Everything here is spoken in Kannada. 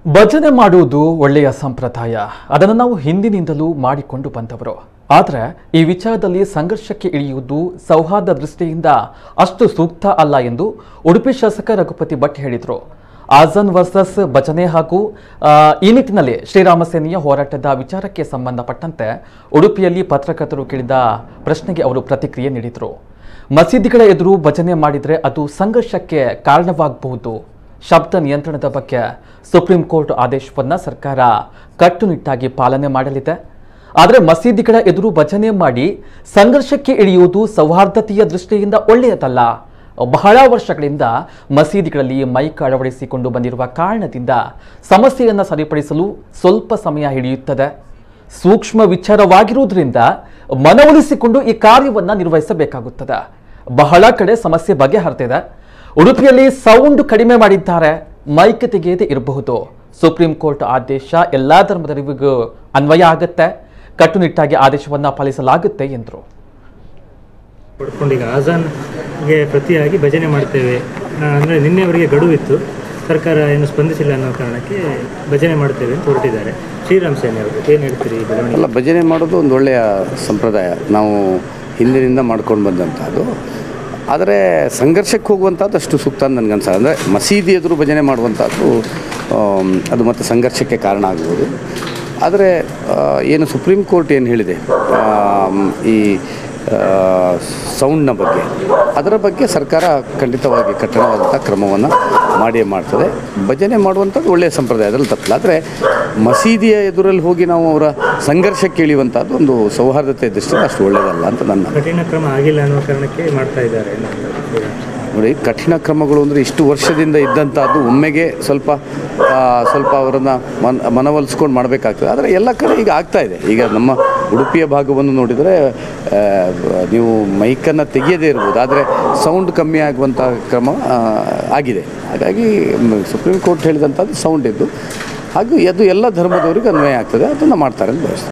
ಭಜನೆ ಮಾಡುವುದು ಒಳ್ಳೆಯ ಸಂಪ್ರದಾಯ ಅದನ್ನು ನಾವು ಹಿಂದಿನಿಂದಲೂ ಮಾಡಿಕೊಂಡು ಬಂದವರು ಆದರೆ ಈ ವಿಚಾರದಲ್ಲಿ ಸಂಘರ್ಷಕ್ಕೆ ಇಳಿಯುವುದು ಸೌಹಾರ್ದ ದೃಷ್ಟಿಯಿಂದ ಅಷ್ಟು ಸೂಕ್ತ ಅಲ್ಲ ಎಂದು ಉಡುಪಿ ಶಾಸಕ ರಘುಪತಿ ಭಟ್ ಹೇಳಿದರು ಆಜನ್ ವರ್ಸಸ್ ಭಜನೆ ಹಾಗೂ ಆ, ಈ ನಿಟ್ಟಿನಲ್ಲಿ ಶ್ರೀರಾಮ ಸೇನೆಯ ಹೋರಾಟದ ವಿಚಾರಕ್ಕೆ ಸಂಬಂಧಪಟ್ಟಂತೆ ಉಡುಪಿಯಲ್ಲಿ ಪತ್ರಕರ್ತರು ಕೇಳಿದ ಪ್ರಶ್ನೆಗೆ ಅವರು ಪ್ರತಿಕ್ರಿಯೆ ನೀಡಿದರು ಮಸೀದಿಗಳ ಎದುರು ಭಜನೆ ಮಾಡಿದರೆ ಅದು ಸಂಘರ್ಷಕ್ಕೆ ಕಾರಣವಾಗಬಹುದು ಶಬ್ದ ನಿಯಂತ್ರಣದ ಬಗ್ಗೆ ಸುಪ್ರೀಂ ಕೋರ್ಟ್ ಆದೇಶವನ್ನ ಸರ್ಕಾರ ಕಟ್ಟುನಿಟ್ಟಾಗಿ ಪಾಲನೆ ಮಾಡಲಿದೆ ಆದರೆ ಮಸೀದಿಗಳ ಎದುರು ಭಜನೆ ಮಾಡಿ ಸಂಘರ್ಷಕ್ಕೆ ಇಳಿಯುವುದು ಸೌಹಾರ್ದತೆಯ ದೃಷ್ಟಿಯಿಂದ ಒಳ್ಳೆಯದಲ್ಲ ಬಹಳ ವರ್ಷಗಳಿಂದ ಮಸೀದಿಗಳಲ್ಲಿ ಮೈಕ್ ಅಳವಡಿಸಿಕೊಂಡು ಬಂದಿರುವ ಕಾರಣದಿಂದ ಸಮಸ್ಯೆಯನ್ನು ಸರಿಪಡಿಸಲು ಸ್ವಲ್ಪ ಸಮಯ ಹಿಡಿಯುತ್ತದೆ ಸೂಕ್ಷ್ಮ ವಿಚಾರವಾಗಿರುವುದರಿಂದ ಮನವೊಲಿಸಿಕೊಂಡು ಈ ಕಾರ್ಯವನ್ನು ನಿರ್ವಹಿಸಬೇಕಾಗುತ್ತದೆ ಬಹಳ ಕಡೆ ಸಮಸ್ಯೆ ಬಗೆಹರಿದಿದೆ ಉಡುಪಿಯಲ್ಲಿ ಸೌಂಡ್ ಕಡಿಮೆ ಮಾಡಿದ್ದಾರೆ ಮೈಕ್ ತೆಗೆಯದೇ ಇರಬಹುದು ಸುಪ್ರೀಂ ಕೋರ್ಟ್ ಆದೇಶ ಎಲ್ಲಾ ಧರ್ಮದವರಿಗೂ ಅನ್ವಯ ಆಗುತ್ತೆ ಕಟ್ಟುನಿಟ್ಟಾಗಿ ಆದೇಶವನ್ನ ಪಾಲಿಸಲಾಗುತ್ತೆ ಎಂದರು ಪಡ್ಕೊಂಡು ಈಗ ಆಜಾನ್ಗೆ ಪ್ರತಿಯಾಗಿ ಭಜನೆ ಮಾಡ್ತೇವೆ ಅಂದರೆ ನಿನ್ನೆವರೆಗೆ ಗಡುವಿತ್ತು ಸರ್ಕಾರ ಏನು ಸ್ಪಂದಿಸಿಲ್ಲ ಅನ್ನೋ ಕಾರಣಕ್ಕೆ ಭಜನೆ ಮಾಡ್ತೇವೆ ಅಂತ ಹೊರಟಿದ್ದಾರೆ ಶ್ರೀರಾಮ್ ಸೇನೆ ಅವರು ಏನು ಹೇಳ್ತೀರಿ ಈ ಬೆಳವಣಿಗೆ ಅಲ್ಲ ಭಜನೆ ಮಾಡೋದು ಒಂದು ಒಳ್ಳೆಯ ಸಂಪ್ರದಾಯ ನಾವು ಹಿಂದಿನಿಂದ ಮಾಡ್ಕೊಂಡು ಬಂದಂಥದ್ದು ಆದರೆ ಸಂಘರ್ಷಕ್ಕೆ ಹೋಗುವಂಥದ್ದು ಅಷ್ಟು ಸೂಕ್ತ ಅಂತ ನನಗನ್ಸ ಅಂದರೆ ಮಸೀದಿ ಎದುರು ಭಜನೆ ಮಾಡುವಂಥದ್ದು ಆಮ್, ಅದು ಮತ್ತು ಸಂಘರ್ಷಕ್ಕೆ ಕಾರಣ ಆಗ್ಬೋದು ಆದರೆ ಆ, ಏನು ಸುಪ್ರೀಂ ಕೋರ್ಟ್ ಏನು ಹೇಳಿದೆ ಆಮ್, ಈ ಸೌಂಡ್ನ ಬಗ್ಗೆ ಅದರ ಬಗ್ಗೆ ಸರ್ಕಾರ ಖಂಡಿತವಾಗಿ ಕಠಿಣವಾದಂಥ ಕ್ರಮವನ್ನು ಮಾಡಿಯೇ ಮಾಡ್ತದೆ ಭಜನೆ ಮಾಡುವಂಥದ್ದು ಒಳ್ಳೆಯ ಸಂಪ್ರದಾಯ ಅದರಲ್ಲಿ ತಪ್ಪಿಲ್ಲ ಆದರೆ ಮಸೀದಿಯ ಎದುರಲ್ಲಿ ಹೋಗಿ ನಾವು ಅವರ ಸಂಘರ್ಷಕ್ಕೆ ಇಳಿಯುವಂಥದ್ದು ಒಂದು ಸೌಹಾರ್ದತೆ ದೃಷ್ಟಿಯಿಂದ ಅಷ್ಟು ಒಳ್ಳೆಯದಲ್ಲ ಅಂತ ನನ್ನ ಕಠಿಣ ಕ್ರಮ ಆಗಿಲ್ಲ ಅನ್ನೋ ಕಾರಣಕ್ಕೆ ಮಾಡ್ತಾ ಇದ್ದಾರೆ ಅನ್ನೋ ಶ್ರೀರಾಮ್ ಸೇನೆ. ನೋಡಿ ಕಠಿಣ ಕ್ರಮಗಳು ಅಂದರೆ ಇಷ್ಟು ವರ್ಷದಿಂದ ಇದ್ದಂಥದ್ದು ಒಮ್ಮೆಗೆ ಸ್ವಲ್ಪ ಆ, ಸ್ವಲ್ಪ ಅವರನ್ನು ಮನ್ ಮನವೊಲಿಸ್ಕೊಂಡು ಮಾಡಬೇಕಾಗ್ತದೆ ಆದರೆ ಎಲ್ಲ ಕಡೆ ಈಗ ಆಗ್ತಾ ಇದೆ ಈಗ ನಮ್ಮ ಉಡುಪಿಯ ಭಾಗವನ್ನು ನೋಡಿದರೆ ಆ, ನೀವು ಮೈಕನ್ನು ತೆಗೆಯದೇ ಇರ್ಬೋದು ಆದರೆ ಸೌಂಡ್ ಕಮ್ಮಿ ಆಗುವಂಥ ಕ್ರಮ ಆ, ಆಗಿದೆ ಹಾಗಾಗಿ ಮ್, ಸುಪ್ರೀಂ ಕೋರ್ಟ್ ಹೇಳಿದಂಥದ್ದು ಸೌಂಡ್ ಇದ್ದು ಹಾಗೂ ಅದು ಎಲ್ಲ ಧರ್ಮದವರಿಗೆ ಅನ್ವಯ ಆಗ್ತದೆ ಅದನ್ನು ಮಾಡ್ತಾರೆ ಅಂತ ಭಾವಿಸ್ತೀನಿ